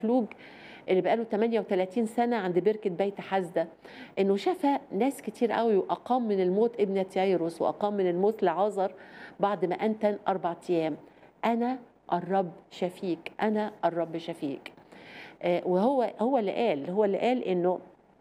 المفلوج اللي بقاله 38 سنة عند بركة بيت حزدة إنه شفى ناس كتير قوي وأقام من الموت ابنة يايروس وأقام من الموت لعازر بعد ما أنتن أربع أيام أنا الرب شفيك أنا الرب شفيك آه، وهو هو اللي قال هو اللي قال إنه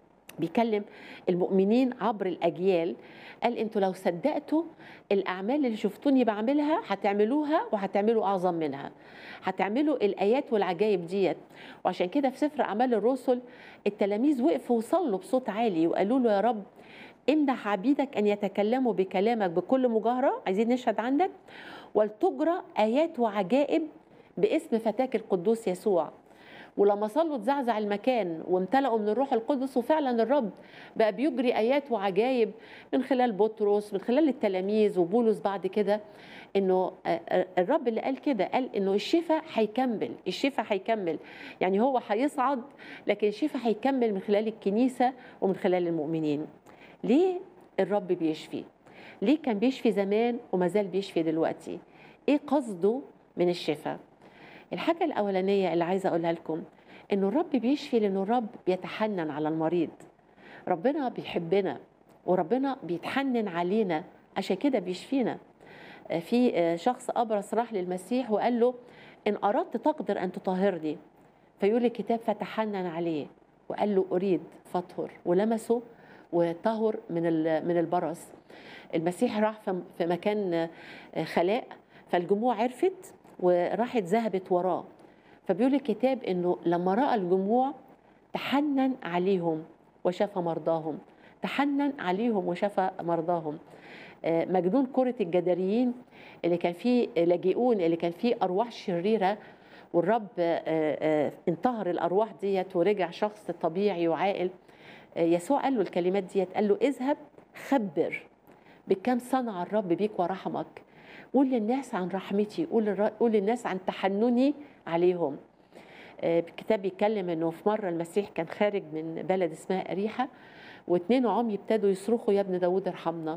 بيكلم المؤمنين عبر الأجيال قال انتوا لو صدقتوا الأعمال اللي شفتوني بعملها هتعملوها وهتعملوا أعظم منها هتعملوا الآيات والعجائب ديت وعشان كده في سفر أعمال الرسل التلاميذ وقفوا وصلوا بصوت عالي وقالوا له يا رب امنح عبيدك أن يتكلموا بكلامك بكل مجاهرة عايزين نشهد عندك ولتجرى آيات وعجائب باسم فتاك القدوس يسوع ولما صلوا اتزعزع المكان وامتلأوا من الروح القدس وفعلا الرب بقى بيجري ايات وعجائب من خلال بطرس من خلال التلاميذ وبولس بعد كده انه آه، آه، الرب اللي قال كده قال انه الشفاء هيكمل الشفاء هيكمل يعني هو هيصعد لكن الشفاء هيكمل من خلال الكنيسه ومن خلال المؤمنين ليه الرب بيشفي ليه كان بيشفي زمان وما زال بيشفي دلوقتي ايه قصده من الشفاء الحاجة الأولانية اللي عايزة أقولها لكم إنه الرب بيشفي لأنه الرب بيتحنن على المريض ربنا بيحبنا وربنا بيتحنن علينا عشان كده بيشفينا آه، في آه، شخص أبرص راح للمسيح وقال له إن أردت تقدر أن تطهرني فيقول الكتاب فتحنن عليه وقال له أريد فاطهر ولمسه وطهر من ال- من البرص المسيح راح في- في مكان آه، خلاء فالجموع عرفت وراحت ذهبت وراه فبيقول الكتاب انه لما راى الجموع تحنن عليهم وشفى مرضاهم تحنن عليهم وشفى مرضاهم آه، مجنون كرة الجداريين اللي كان فيه لاجئون اللي كان فيه أرواح شريرة والرب آه، آه، انتهر الأرواح ديت ورجع شخص طبيعي وعاقل آه، يسوع قال له الكلمات ديت قال له اذهب خبر بكم صنع الرب بيك ورحمك قول للناس عن رحمتي قول للر- قول للناس عن تحنني عليهم آه، الكتاب بيتكلم انه في مره المسيح كان خارج من بلد اسمها اريحه واثنين عمي ابتدوا يصرخوا يا ابن داود ارحمنا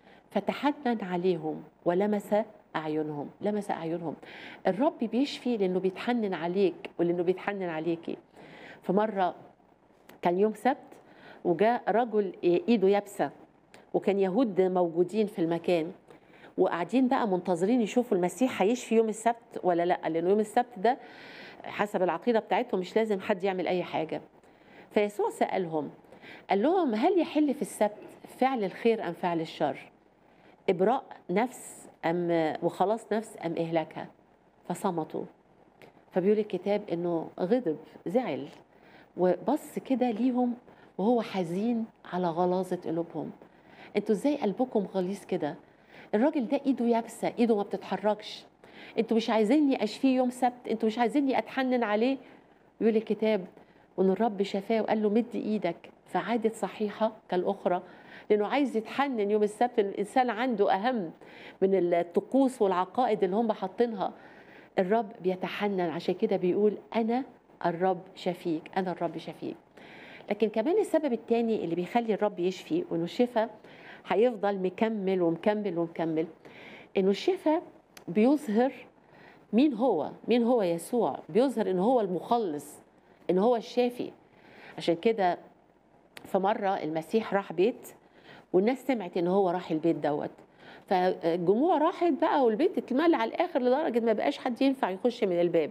فتحنن عليهم ولمس اعينهم لمس اعينهم الرب بيشفي لانه بيتحنن عليك ولانه بيتحنن عليكي في مره كان يوم سبت وجاء رجل ايده يابسه وكان يهود موجودين في المكان وقاعدين بقى منتظرين يشوفوا المسيح هيشفي يوم السبت ولا لا لان يوم السبت ده حسب العقيده بتاعتهم مش لازم حد يعمل اي حاجه فيسوع سالهم قال لهم هل يحل في السبت فعل الخير ام فعل الشر ابراء نفس ام وخلاص نفس ام اهلاكها فصمتوا فبيقول الكتاب انه غضب زعل وبص كده ليهم وهو حزين على غلاظه قلوبهم انتوا ازاي قلبكم غليظ كده الراجل ده ايده يابسه ايده ما بتتحركش انتوا مش عايزيني اشفيه يوم سبت انتوا مش عايزيني اتحنن عليه يقول الكتاب وان الرب شفاه وقال له مد ايدك فعادت صحيحه كالاخرى لانه عايز يتحنن يوم السبت الانسان عنده اهم من الطقوس والعقائد اللي هم حاطينها الرب بيتحنن عشان كده بيقول انا الرب شفيك انا الرب شفيك لكن كمان السبب الثاني اللي بيخلي الرب يشفي وانه الشفاء هيفضل مكمل ومكمل ومكمل انه الشفاء بيظهر مين هو مين هو يسوع بيظهر ان هو المخلص ان هو الشافي عشان كده في مره المسيح راح بيت والناس سمعت ان هو راح البيت دوت فالجموع راحت بقى والبيت اتملى على الاخر لدرجه ما بقاش حد ينفع يخش من الباب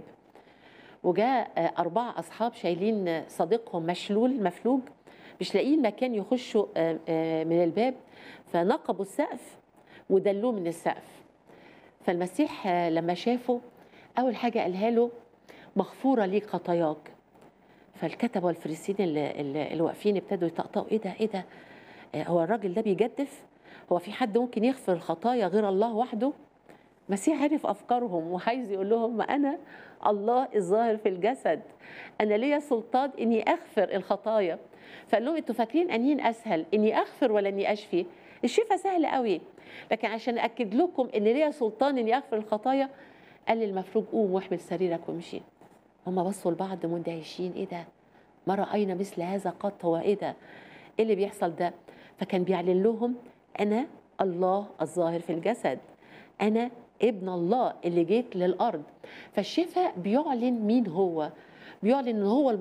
وجاء آه، أربعة أصحاب شايلين آه، صديقهم مشلول مفلوج مش لاقيين مكان يخشوا آه، آه، من الباب فنقبوا السقف ودلوه من السقف فالمسيح آه، لما شافه أول حاجة قالها له مغفورة ليك خطاياك فالكتبة والفريسيين اللي, اللي اللي واقفين ابتدوا يطقطقوا ايه ده ايه ده آه، هو الراجل ده بيجدف هو في حد ممكن يغفر الخطايا غير الله وحده المسيح عرف افكارهم وعايز يقول لهم ما انا الله الظاهر في الجسد انا ليا سلطان اني اغفر الخطايا فقال لهم انتوا فاكرين انين اسهل اني اغفر ولا اني اشفي الشفاء سهل قوي لكن عشان اكد لكم ان ليا سلطان اني اغفر الخطايا قال للمفروض قوم واحمل سريرك وامشي هما بصوا لبعض مندهشين ايه ده ما راينا مثل هذا قط هو ايه ده ايه اللي بيحصل ده فكان بيعلن لهم انا الله الظاهر في الجسد انا ابن الله اللي جيت للارض فالشفاء بيعلن مين هو بيعلن ان هو